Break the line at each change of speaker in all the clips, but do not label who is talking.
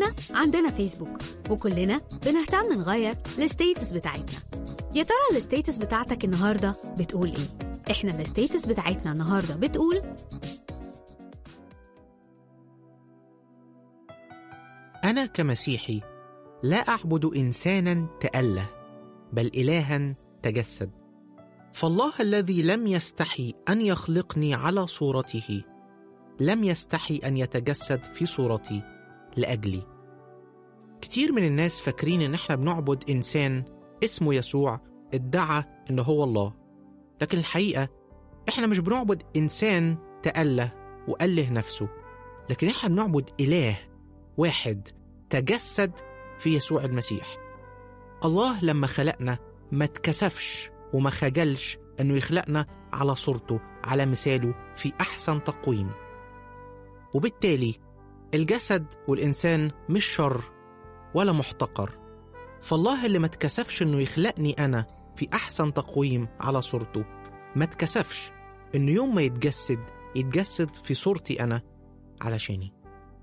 كلنا عندنا فيسبوك وكلنا بنهتم نغير الستيتس بتاعتنا يا ترى الستيتس بتاعتك النهارده بتقول ايه احنا الستيتس بتاعتنا النهارده بتقول
أنا كمسيحي لا أعبد إنسانا تأله بل إلها تجسد فالله الذي لم يستحي أن يخلقني على صورته لم يستحي أن يتجسد في صورتي لأجلي كتير من الناس فاكرين إن إحنا بنعبد إنسان اسمه يسوع ادعى إن هو الله لكن الحقيقة إحنا مش بنعبد إنسان تأله وأله نفسه لكن إحنا بنعبد إله واحد تجسد في يسوع المسيح الله لما خلقنا ما اتكسفش وما خجلش انه يخلقنا على صورته على مثاله في احسن تقويم وبالتالي الجسد والانسان مش شر ولا محتقر فالله اللي ما اتكسفش انه يخلقني انا في احسن تقويم على صورته ما اتكسفش انه يوم ما يتجسد يتجسد في صورتي انا علشاني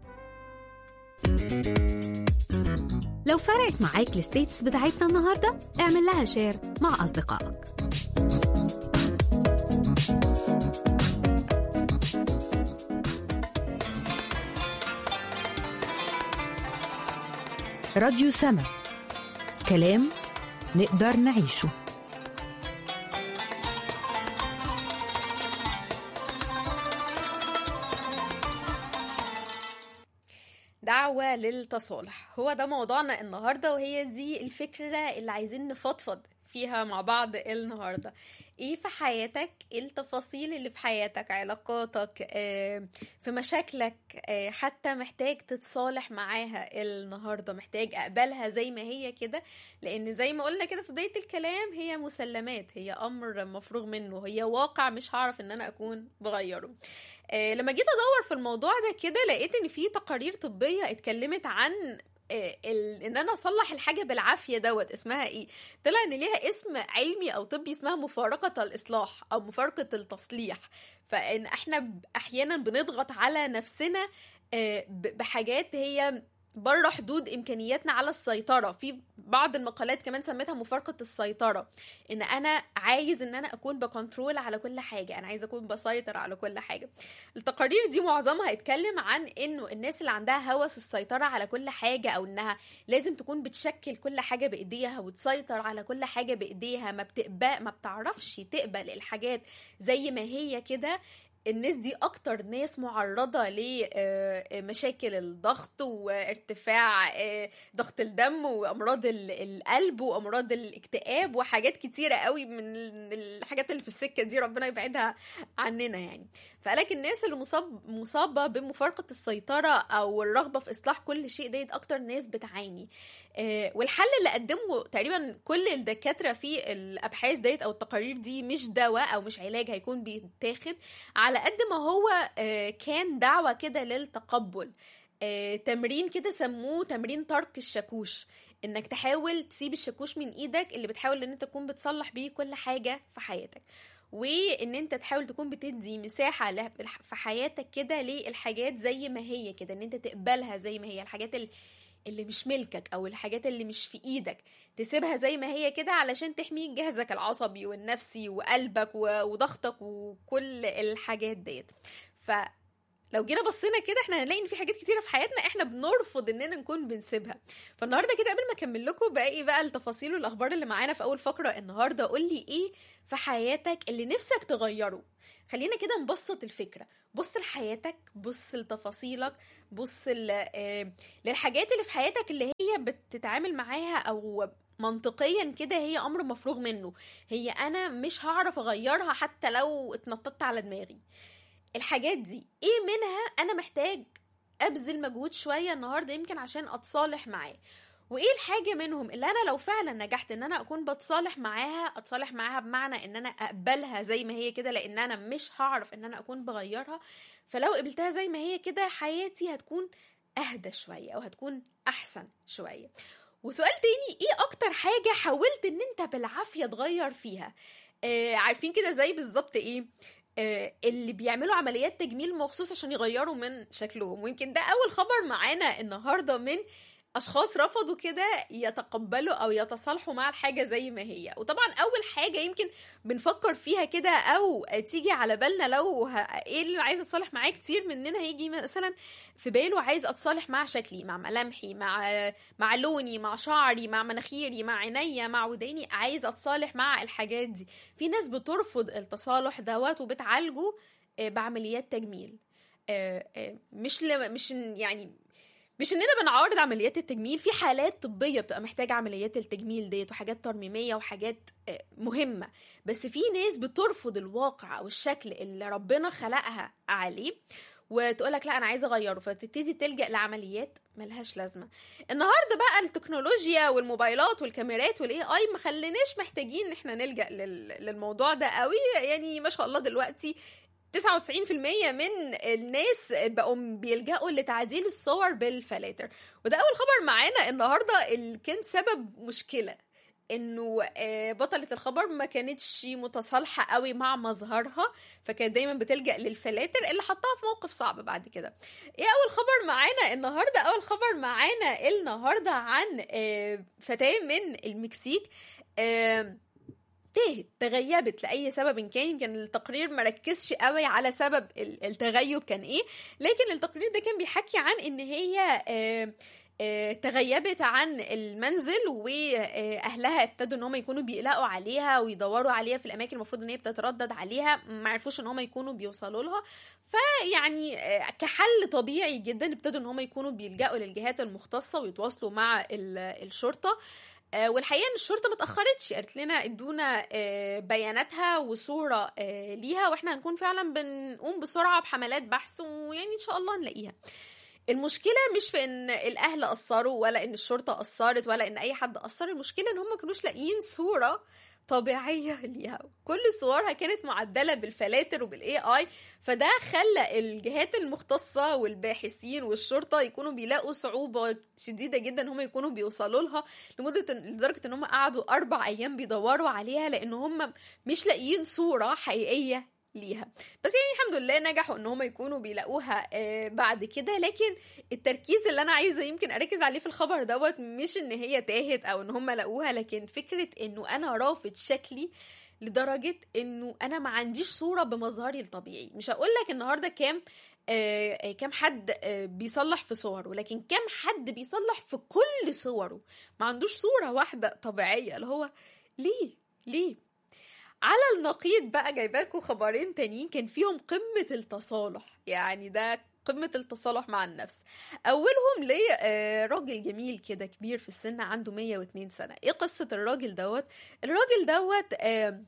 لو فرقت معاك الستيتس بتاعتنا النهارده اعمل لها شير مع اصدقائك
راديو سما كلام نقدر نعيشه
دعوة للتصالح هو ده موضوعنا النهاردة وهي دي الفكرة اللي عايزين نفضفض فيها مع بعض النهاردة ايه في حياتك ايه التفاصيل اللي في حياتك علاقاتك آه، في مشاكلك آه، حتى محتاج تتصالح معاها النهاردة محتاج اقبلها زي ما هي كده لان زي ما قلنا كده في بداية الكلام هي مسلمات هي امر مفروغ منه هي واقع مش هعرف ان انا اكون بغيره آه، لما جيت ادور في الموضوع ده كده لقيت ان في تقارير طبيه اتكلمت عن آه، ال... ان انا اصلح الحاجه بالعافيه دوت اسمها ايه طلع ان ليها اسم علمي او طبي اسمها مفارقه الاصلاح او مفارقه التصليح فان احنا ب- احيانا بنضغط على نفسنا آه، ب- بحاجات هي بره حدود امكانياتنا على السيطره في بعض المقالات كمان سميتها مفارقه السيطره ان انا عايز ان انا اكون بكنترول على كل حاجه انا عايز اكون بسيطر على كل حاجه التقارير دي معظمها اتكلم عن انه الناس اللي عندها هوس السيطره على كل حاجه او انها لازم تكون بتشكل كل حاجه بايديها وتسيطر على كل حاجه بايديها ما بتقبل ما بتعرفش تقبل الحاجات زي ما هي كده الناس دي اكتر ناس معرضة لمشاكل الضغط وارتفاع آه، ضغط الدم وامراض ال- القلب وامراض الاكتئاب وحاجات كتيرة قوي من ال- الحاجات اللي في السكة دي ربنا يبعدها عننا يعني فقالك الناس اللي مصاب مصابة بمفارقة السيطرة او الرغبة في اصلاح كل شيء ديت اكتر ناس بتعاني آه، والحل اللي قدمه تقريبا كل الدكاترة في الابحاث ديت او التقارير دي مش دواء او مش علاج هيكون بيتاخد على قد ما هو آه، كان دعوة كده للتقبل آه، تمرين كده سموه تمرين ترك الشاكوش انك تحاول تسيب الشاكوش من ايدك اللي بتحاول ان انت تكون بتصلح بيه كل حاجة في حياتك وان انت تحاول تكون بتدي مساحة ل- في حياتك كده للحاجات زي ما هي كده ان انت تقبلها زي ما هي الحاجات اللي اللي مش ملكك او الحاجات اللي مش في ايدك تسيبها زي ما هي كده علشان تحمي جهازك العصبي والنفسي وقلبك و- وضغطك وكل الحاجات ديت ف لو جينا بصينا كده احنا هنلاقي ان في حاجات كتيره في حياتنا احنا بنرفض اننا نكون بنسيبها فالنهارده كده قبل ما اكمل لكم باقي بقى التفاصيل والاخبار اللي معانا في اول فقره النهارده قول لي ايه في حياتك اللي نفسك تغيره خلينا كده نبسط الفكره بص لحياتك بص لتفاصيلك بص ل- آه، للحاجات اللي في حياتك اللي هي بتتعامل معاها او منطقيا كده هي امر مفروغ منه هي انا مش هعرف اغيرها حتى لو اتنططت على دماغي الحاجات دي ايه منها انا محتاج ابذل مجهود شويه النهارده يمكن عشان اتصالح معاه وايه الحاجه منهم اللي انا لو فعلا نجحت ان انا اكون بتصالح معاها اتصالح معاها بمعنى ان انا اقبلها زي ما هي كده لان انا مش هعرف ان انا اكون بغيرها فلو قبلتها زي ما هي كده حياتي هتكون اهدى شويه او هتكون احسن شويه وسؤال تاني ايه اكتر حاجه حاولت ان انت بالعافيه تغير فيها آه عارفين كده زي بالظبط ايه آه، اللي بيعملوا عمليات تجميل مخصوص عشان يغيروا من شكلهم ويمكن ده اول خبر معانا النهارده من اشخاص رفضوا كده يتقبلوا او يتصالحوا مع الحاجه زي ما هي وطبعا اول حاجه يمكن بنفكر فيها كده او تيجي على بالنا لو ه... ايه اللي عايز اتصالح معاه كتير مننا هيجي مثلا في باله عايز اتصالح مع شكلي مع ملامحي مع مع لوني مع شعري مع مناخيري مع عينيا مع وداني عايز اتصالح مع الحاجات دي في ناس بترفض التصالح دوت وبتعالجه آه، بعمليات تجميل آه، آه، مش لم... مش يعني مش اننا بنعارض عمليات التجميل في حالات طبيه بتبقى محتاجه عمليات التجميل ديت وحاجات ترميميه وحاجات آه، مهمه بس في ناس بترفض الواقع او الشكل اللي ربنا خلقها عليه وتقولك لا انا عايزه اغيره فتبتدي تلجا لعمليات ملهاش لازمه النهارده بقى التكنولوجيا والموبايلات والكاميرات والاي اي ما خليناش محتاجين ان احنا نلجا لل- للموضوع ده قوي يعني ما شاء الله دلوقتي 99% من الناس بقوا بيلجأوا لتعديل الصور بالفلاتر وده أول خبر معانا النهاردة اللي كان سبب مشكلة انه آه، بطلة الخبر ما كانتش متصالحة قوي مع مظهرها فكانت دايما بتلجأ للفلاتر اللي حطها في موقف صعب بعد كده ايه اول خبر معانا النهاردة اول خبر معانا النهاردة عن آه، فتاة من المكسيك آه، تاهت تغيبت لاي سبب كان يمكن التقرير مركزش قوي على سبب ال- التغيب كان ايه لكن التقرير ده كان بيحكي عن ان هي آه، آه، تغيبت عن المنزل واهلها ابتدوا ان هم يكونوا بيقلقوا عليها ويدوروا عليها في الاماكن المفروض ان هي بتتردد عليها ما عرفوش ان هم يكونوا بيوصلوا لها فيعني آه، كحل طبيعي جدا ابتدوا ان هم يكونوا بيلجأوا للجهات المختصه ويتواصلوا مع ال- الشرطه آه، والحقيقه ان الشرطه ما اتاخرتش قالت لنا ادونا آه، بياناتها وصوره آه، ليها واحنا هنكون فعلا بنقوم بسرعه بحملات بحث ويعني ان شاء الله نلاقيها المشكله مش في ان الاهل قصروا ولا ان الشرطه قصرت ولا ان اي حد قصر المشكله ان هم ما كانوش لاقيين صوره طبيعيه ليها كل صورها كانت معدله بالفلاتر وبالاي اي فده خلى الجهات المختصه والباحثين والشرطه يكونوا بيلاقوا صعوبه شديده جدا ان هم يكونوا بيوصلوا لها لمده لدرجه ان هم قعدوا اربع ايام بيدوروا عليها لان هم مش لاقيين صوره حقيقيه ليها بس يعني الحمد لله نجحوا ان هم يكونوا بيلاقوها آه، بعد كده لكن التركيز اللي انا عايزه يمكن اركز عليه في الخبر دوت مش ان هي تاهت او ان هم لقوها لكن فكره انه انا رافض شكلي لدرجه انه انا ما عنديش صوره بمظهري الطبيعي مش هقول لك النهارده كام آه، آه، كام حد آه، بيصلح في صوره لكن كام حد بيصلح في كل صوره ما عندوش صوره واحده طبيعيه اللي هو ليه ليه على النقيض بقى جايبه لكم خبرين تانيين كان فيهم قمه التصالح يعني ده قمة التصالح مع النفس أولهم ليه آه، راجل جميل كده كبير في السن عنده 102 سنة إيه قصة الراجل دوت الراجل دوت آه،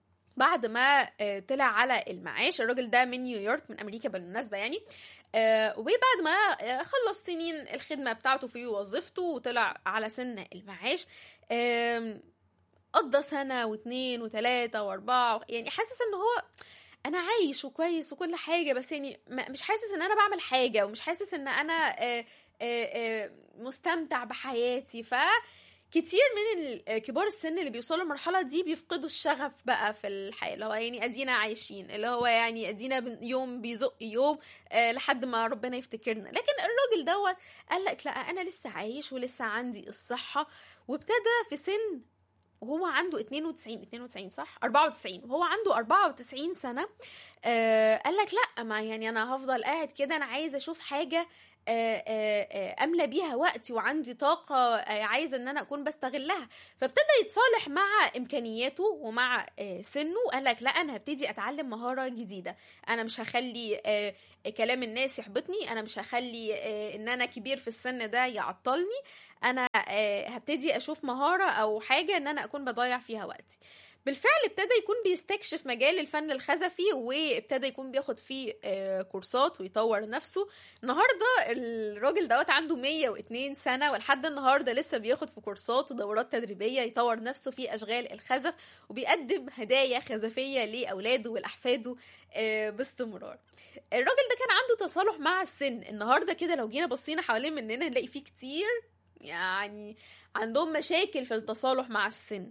بعد ما آه، طلع على المعاش الراجل ده من نيويورك من امريكا بالمناسبه يعني آه، وبعد ما آه، خلص سنين الخدمه بتاعته في وظيفته وطلع على سن المعاش آم، قضى سنه واتنين وتلاته واربعه يعني حاسس ان هو انا عايش وكويس وكل حاجه بس يعني ما- مش حاسس ان انا بعمل حاجه ومش حاسس ان انا آه، آه، آه، مستمتع بحياتي ف كتير من ال- كبار السن اللي بيوصلوا للمرحله دي بيفقدوا الشغف بقى في الحياه اللي هو يعني ادينا عايشين اللي هو يعني ادينا بن- يوم بيزق يوم آه لحد ما ربنا يفتكرنا لكن الراجل دوت قال لك لا انا لسه عايش ولسه عندي الصحه وابتدى في سن وهو عنده 92 92 صح 94 وهو عنده 94 سنه آه قال لك لا ما يعني انا هفضل قاعد كده انا عايز اشوف حاجه آه، آه، آه، املى بيها وقتي وعندي طاقه آه، عايزه ان انا اكون بستغلها فابتدى يتصالح مع امكانياته ومع آه، سنه قال لك لا انا هبتدي اتعلم مهاره جديده انا مش هخلي آه، كلام الناس يحبطني انا مش هخلي آه، ان انا كبير في السن ده يعطلني انا آه، هبتدي اشوف مهاره او حاجه ان انا اكون بضيع فيها وقتي بالفعل ابتدى يكون بيستكشف مجال الفن الخزفي وابتدى يكون بياخد فيه آه، كورسات ويطور نفسه النهارده الراجل دوت عنده 102 سنه ولحد النهارده لسه بياخد في كورسات ودورات تدريبيه يطور نفسه في اشغال الخزف وبيقدم هدايا خزفيه لاولاده ولاحفاده آه، باستمرار الراجل ده كان عنده تصالح مع السن النهارده كده لو جينا بصينا حوالين مننا هنلاقي فيه كتير يعني عندهم مشاكل في التصالح مع السن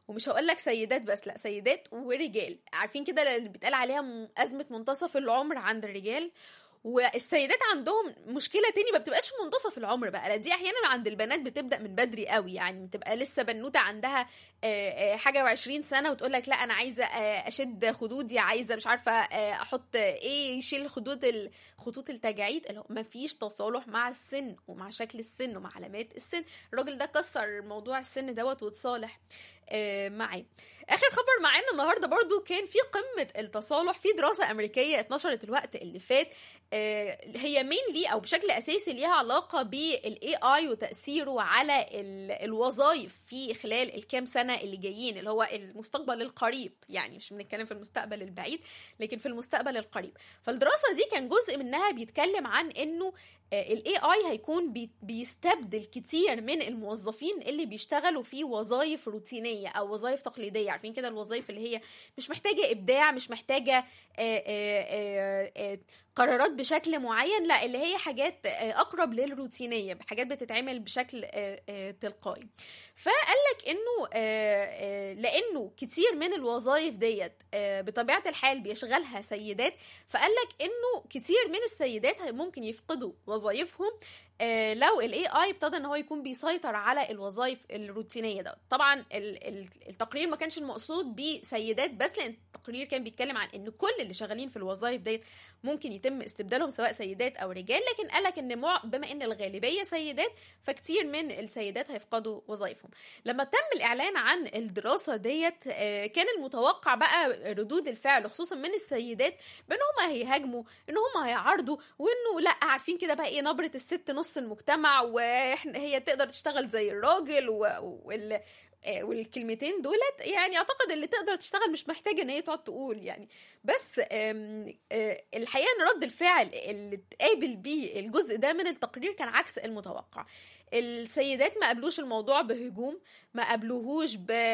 ومش هقول لك سيدات بس لا سيدات ورجال عارفين كده اللي بيتقال عليها م- ازمه منتصف العمر عند الرجال والسيدات عندهم مشكله تاني ما بتبقاش في منتصف العمر بقى لا دي احيانا عند البنات بتبدا من بدري قوي يعني بتبقى لسه بنوته عندها آه، آه، حاجه و20 سنه وتقول لك لا انا عايزه آه، اشد خدودي عايزه مش عارفه آه، احط ايه يشيل خدود ال- خطوط التجاعيد اللي هو مفيش تصالح مع السن ومع شكل السن ومع علامات السن الراجل ده كسر موضوع السن دوت وتصالح آه، معاه اخر خبر معانا النهارده برضو كان في قمه التصالح في دراسه امريكيه اتنشرت الوقت اللي فات آه، هي مينلي او بشكل اساسي ليها علاقه بالاي اي وتاثيره على ال- الوظائف في خلال الكام سنه اللي جايين اللي هو المستقبل القريب يعني مش بنتكلم في المستقبل البعيد لكن في المستقبل القريب فالدراسه دي كان جزء منها بيتكلم عن انه الاي اي هيكون بي- بيستبدل كتير من الموظفين اللي بيشتغلوا في وظائف روتينيه او وظائف تقليديه عارفين كده الوظائف اللي هي مش محتاجه ابداع مش محتاجه آه، آه، آه، آه، قرارات بشكل معين لا اللي هي حاجات آه، اقرب للروتينيه حاجات بتتعمل بشكل آه، آه، تلقائي فقال لك انه آه، آه، لانه كتير من الوظائف ديت آه، بطبيعه الحال بيشغلها سيدات فقال لك انه كتير من السيدات هي- ممكن يفقدوا وظائفهم آه، لو الاي اي ابتدى ان هو يكون بيسيطر على الوظائف الروتينيه ده طبعا ال- ال- التقرير ما كانش المقصود بسيدات بس لان التقرير كان بيتكلم عن ان كل اللي شغالين في الوظائف ديت ممكن يتم استبدالهم سواء سيدات او رجال لكن قال لك ان مع- بما ان الغالبيه سيدات فكتير من السيدات هيفقدوا وظائفهم لما تم الاعلان عن الدراسه ديت آه، كان المتوقع بقى ردود الفعل خصوصا من السيدات بان هم هيهاجموا ان هم هيعارضوا وانه لا عارفين كده بقى ايه نبره الست نص المجتمع واحنا هي تقدر تشتغل زي الراجل و- وال آه، والكلمتين دولت يعني اعتقد اللي تقدر تشتغل مش محتاجه ان هي تقعد تقول يعني بس آم، آه، الحقيقه ان رد الفعل اللي اتقابل بيه الجزء ده من التقرير كان عكس المتوقع السيدات ما قابلوش الموضوع بهجوم ما قابلوهوش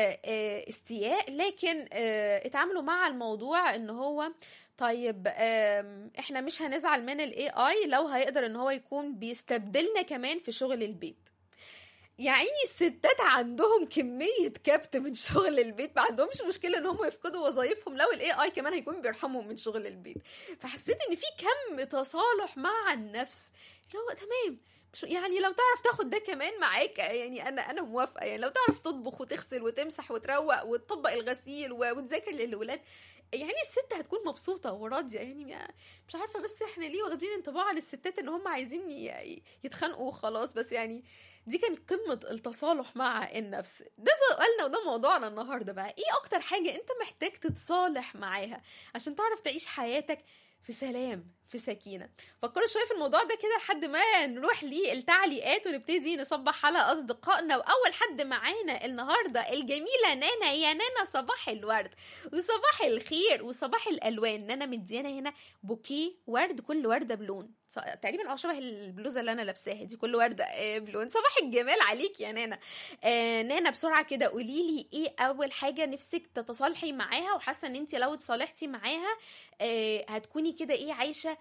باستياء لكن آه، اتعاملوا مع الموضوع ان هو طيب آم، احنا مش هنزعل من الاي اي لو هيقدر ان هو يكون بيستبدلنا كمان في شغل البيت يعني الستات عندهم كمية كبت من شغل البيت ما عندهمش مشكلة ان هم يفقدوا وظائفهم لو الاي اي كمان هيكون بيرحمهم من شغل البيت فحسيت ان في كم تصالح مع النفس اللي هو تمام مش يعني لو تعرف تاخد ده كمان معاك يعني انا انا موافقه يعني لو تعرف تطبخ وتغسل وتمسح وتروق وتطبق الغسيل و- وتذاكر للولاد يعني الست هتكون مبسوطه وراضيه يعني ما- مش عارفه بس احنا ليه واخدين انطباع عن الستات ان هم عايزين ي- يتخانقوا وخلاص بس يعني دي كانت قمة التصالح مع النفس ده سؤالنا وده موضوعنا النهاردة بقى ايه اكتر حاجة انت محتاج تتصالح معاها عشان تعرف تعيش حياتك في سلام في سكينة فكروا شوية في الموضوع ده كده لحد ما نروح للتعليقات ونبتدي نصبح على أصدقائنا وأول حد معانا النهاردة الجميلة نانا يا نانا صباح الورد وصباح الخير وصباح الألوان نانا مديانا هنا بوكيه ورد كل وردة بلون ص- تقريبا اه شبه البلوزه اللي انا لابساها دي كل ورده آه، بلون صباح الجمال عليك يا نانا آه نانا بسرعه كده قولي لي ايه اول حاجه نفسك تتصالحي معاها وحاسه ان انت لو اتصالحتي معاها آه هتكوني كده ايه عايشه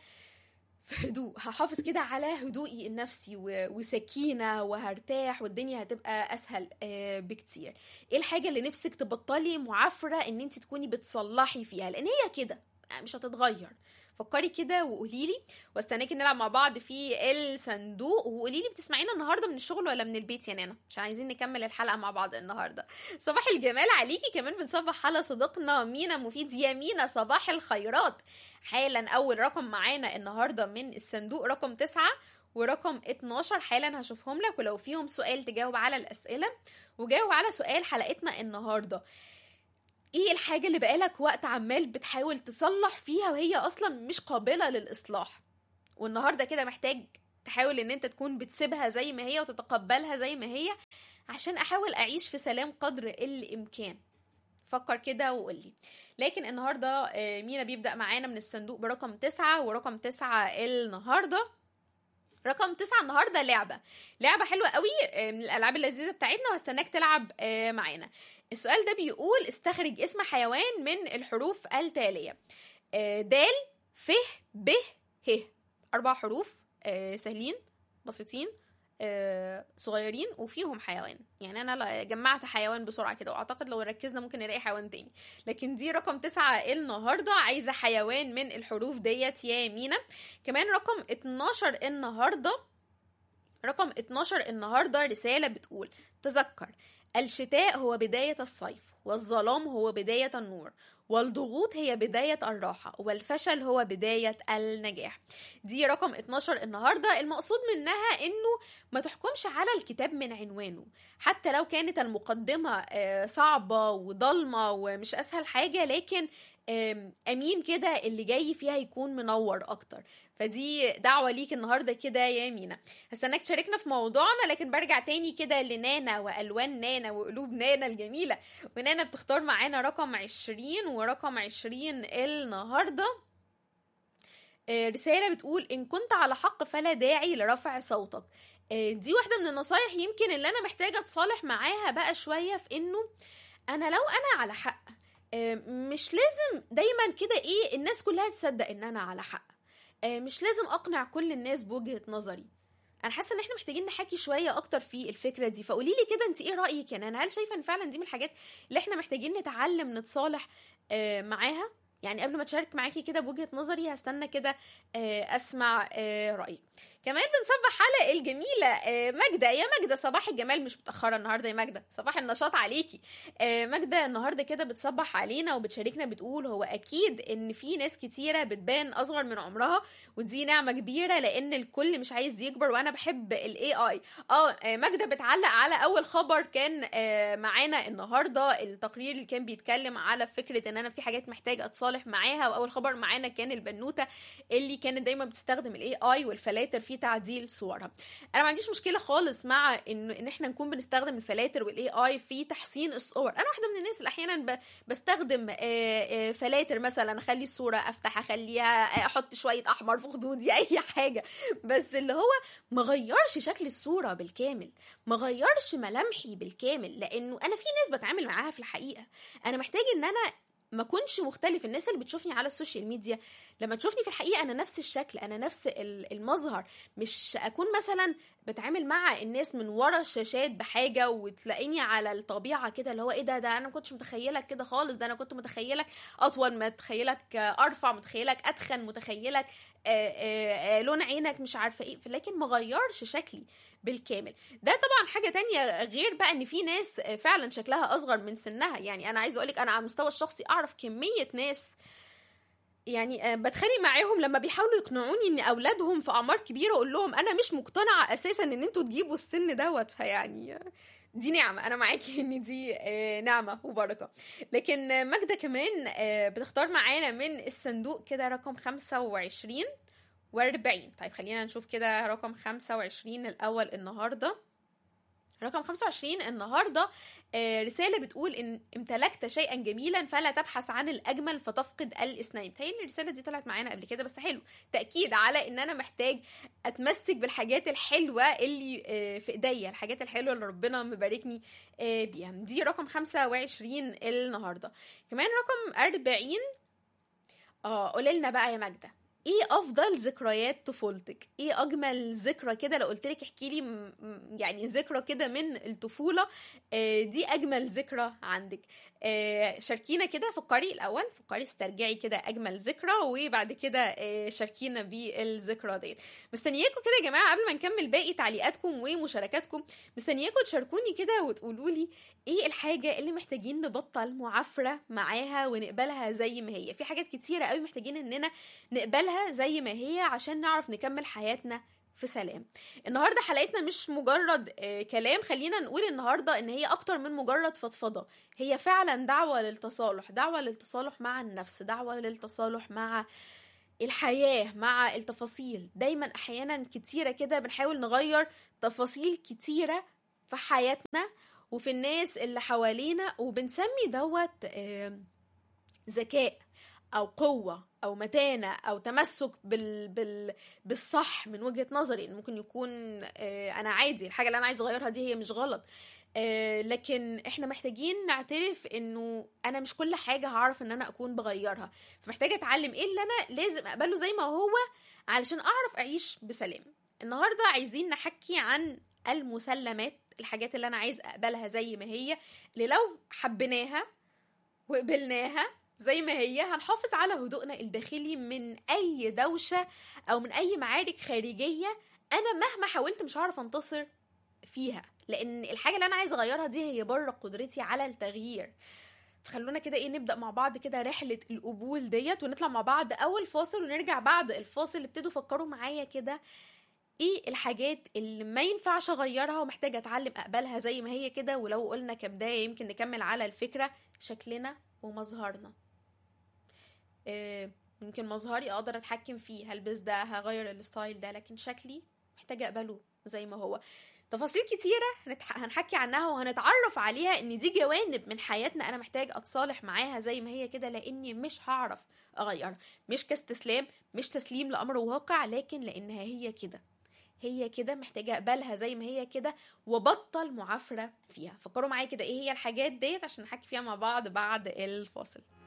في هدوء هحافظ كده على هدوئي النفسي و- وسكينه وهرتاح والدنيا هتبقى اسهل آه، بكتير ايه الحاجه اللي نفسك تبطلي معافره ان انت تكوني بتصلحي فيها لان هي كده آه، مش هتتغير فكري كده وقولي لي واستناكي نلعب مع بعض في الصندوق وقولي لي بتسمعينا النهارده من الشغل ولا من البيت يا نانا عشان عايزين نكمل الحلقه مع بعض النهارده صباح الجمال عليكي كمان بنصبح على صديقنا مينا مفيد يا مينا صباح الخيرات حالا اول رقم معانا النهارده من الصندوق رقم تسعة ورقم 12 حالا هشوفهم لك ولو فيهم سؤال تجاوب على الاسئله وجاوب على سؤال حلقتنا النهارده ايه الحاجه اللي بقالك وقت عمال بتحاول تصلح فيها وهي اصلا مش قابله للاصلاح والنهارده كده محتاج تحاول ان انت تكون بتسيبها زي ما هي وتتقبلها زي ما هي عشان احاول اعيش في سلام قدر الامكان فكر كده وقولي لكن النهارده آه، مينا بيبدا معانا من الصندوق برقم تسعة ورقم تسعة النهارده رقم تسعة النهارده لعبه لعبه حلوه قوي آه، من الالعاب اللذيذه بتاعتنا وهستناك تلعب آه، معانا السؤال ده بيقول استخرج اسم حيوان من الحروف التاليه آه، دال ف ب ه اربع حروف آه، سهلين بسيطين آه، صغيرين وفيهم حيوان يعني انا لا- جمعت حيوان بسرعه كده واعتقد لو ركزنا ممكن نلاقي حيوان تاني لكن دي رقم تسعة النهارده عايزه حيوان من الحروف ديت يا مينا كمان رقم 12 النهارده رقم 12 النهارده رساله بتقول تذكر الشتاء هو بدايه الصيف والظلام هو بدايه النور والضغوط هي بداية الراحة والفشل هو بداية النجاح دي رقم 12 النهاردة المقصود منها انه ما تحكمش على الكتاب من عنوانه حتى لو كانت المقدمة آه، صعبة وضلمة ومش اسهل حاجة لكن آم، امين كده اللي جاي فيها يكون منور اكتر فدي دعوة ليك النهاردة كده يا مينا هستناك تشاركنا في موضوعنا لكن برجع تاني كده لنانا والوان نانا وقلوب نانا الجميلة ونانا بتختار معانا رقم عشرين ورقم عشرين النهاردة آه، رسالة بتقول إن كنت على حق فلا داعي لرفع صوتك آه، دي واحدة من النصايح يمكن اللي أنا محتاجة أتصالح معاها بقى شوية في إنه أنا لو أنا على حق آه، مش لازم دايما كده إيه الناس كلها تصدق إن أنا على حق آه، مش لازم أقنع كل الناس بوجهة نظري انا حاسه ان احنا محتاجين نحكي شويه اكتر في الفكره دي فقولي لي كده انت ايه رايك يعني أنا هل شايفه ان فعلا دي من الحاجات اللي احنا محتاجين نتعلم نتصالح آه، معاها يعني قبل ما تشارك معاكي كده بوجهه نظري هستنى كده آه، اسمع آه، رايك كمان بنصبح على الجميله آه، ماجده يا ماجده صباح الجمال مش متاخره النهارده يا ماجده صباح النشاط عليكي آه، ماجده النهارده كده بتصبح علينا وبتشاركنا بتقول هو اكيد ان في ناس كتيره بتبان اصغر من عمرها ودي نعمه كبيره لان الكل مش عايز يكبر وانا بحب الاي اي اه آه، ماجده بتعلق على اول خبر كان آه، معانا النهارده التقرير اللي كان بيتكلم على فكره ان انا في حاجات محتاجه اتصالح معاها واول خبر معانا كان البنوته اللي كانت دايما بتستخدم الاي اي والفلاتر في تعديل صورها انا ما عنديش مشكله خالص مع ان ان احنا نكون بنستخدم الفلاتر والاي اي في تحسين الصور انا واحده من الناس اللي احيانا ب- بستخدم آه، آه، فلاتر مثلا اخلي الصوره افتح اخليها آه، احط شويه احمر في خدودي اي حاجه بس اللي هو ما غيرش شكل الصوره بالكامل ما غيرش ملامحي بالكامل لانه انا في ناس بتعامل معاها في الحقيقه انا محتاج ان انا ما كنش مختلف الناس اللي بتشوفني على السوشيال ميديا لما تشوفني في الحقيقه انا نفس الشكل انا نفس ال- المظهر مش اكون مثلا بتعامل مع الناس من ورا الشاشات بحاجه وتلاقيني على الطبيعه كده اللي هو ايه ده ده انا ما كنتش متخيلك كده خالص ده انا كنت متخيلك اطول متخيلك آه، ارفع متخيلك اتخن متخيلك آه، آه، آه، لون عينك مش عارفه ايه لكن ما غيرش شكلي بالكامل ده طبعا حاجه تانية غير بقى ان في ناس آه، فعلا شكلها اصغر من سنها يعني انا عايزه اقولك انا على المستوى الشخصي اعرف كميه ناس يعني آه، بتخانق معاهم لما بيحاولوا يقنعوني ان اولادهم في اعمار كبيره اقول لهم انا مش مقتنعه اساسا ان انتوا تجيبوا السن دوت فيعني آه، دي نعمة أنا معاكي إن دي آه، نعمة وبركة لكن آه، ماجدة كمان آه، بتختار معانا من الصندوق كده رقم خمسة وعشرين وأربعين طيب خلينا نشوف كده رقم خمسة وعشرين الأول النهاردة رقم 25 النهارده آه، رساله بتقول ان امتلكت شيئا جميلا فلا تبحث عن الاجمل فتفقد الاثنين تهيألي الرساله دي طلعت معانا قبل كده بس حلو تاكيد على ان انا محتاج اتمسك بالحاجات الحلوه اللي آه، في ايديا الحاجات الحلوه اللي ربنا مباركني آه، بيها دي رقم 25 النهارده كمان رقم 40 اه قولي لنا بقى يا ماجده ايه افضل ذكريات طفولتك ايه اجمل ذكرى كده لو قلت لك احكي لي م- م- يعني ذكرى كده من الطفوله آه، دي اجمل ذكرى عندك آه، شاركينا كده فكري الاول فكري استرجعي كده اجمل ذكرى وبعد كده آه، شاركينا بالذكرى ديت مستنياكم كده يا جماعه قبل ما نكمل باقي تعليقاتكم ومشاركاتكم مستنياكم تشاركوني كده وتقولوا لي ايه الحاجه اللي محتاجين نبطل معافره معاها ونقبلها زي ما هي في حاجات كتيره قوي محتاجين اننا نقبلها زي ما هي عشان نعرف نكمل حياتنا في سلام النهارده حلقتنا مش مجرد آه، كلام خلينا نقول النهارده ان هي اكتر من مجرد فضفضه هي فعلا دعوه للتصالح دعوه للتصالح مع النفس دعوه للتصالح مع الحياه مع التفاصيل دايما احيانا كتيره كده بنحاول نغير تفاصيل كتيره في حياتنا وفي الناس اللي حوالينا وبنسمي دوت آه، ذكاء او قوه او متانه او تمسك بال... بال... بالصح من وجهه نظري إن ممكن يكون آه، انا عادي الحاجه اللي انا عايز اغيرها دي هي مش غلط آه، لكن احنا محتاجين نعترف انه انا مش كل حاجه هعرف ان انا اكون بغيرها فمحتاجه اتعلم ايه اللي انا لازم اقبله زي ما هو علشان اعرف اعيش بسلام النهارده عايزين نحكي عن المسلمات الحاجات اللي انا عايز اقبلها زي ما هي اللي لو حبيناها وقبلناها زي ما هي هنحافظ على هدوءنا الداخلي من اي دوشه او من اي معارك خارجيه انا مهما حاولت مش هعرف انتصر فيها لان الحاجه اللي انا عايز اغيرها دي هي بره قدرتي على التغيير فخلونا كده ايه نبدا مع بعض كده رحله القبول ديت ونطلع مع بعض اول فاصل ونرجع بعد الفاصل ابتدوا فكروا معايا كده ايه الحاجات اللي ما ينفعش اغيرها ومحتاجه اتعلم اقبلها زي ما هي كده ولو قلنا كبدايه يمكن نكمل على الفكره شكلنا ومظهرنا إيه يمكن مظهري اقدر اتحكم فيه هلبس ده هغير الستايل ده لكن شكلي محتاجه اقبله زي ما هو تفاصيل كتيرة هنتح... هنحكي عنها وهنتعرف عليها ان دي جوانب من حياتنا انا محتاج اتصالح معاها زي ما هي كده لاني مش هعرف اغيرها مش كاستسلام مش تسليم لامر واقع لكن لانها هي كده هي كده محتاجة اقبلها زي ما هي كده وبطل معافرة فيها فكروا معايا كده ايه هي الحاجات ديت عشان نحكي فيها مع بعض بعد الفاصل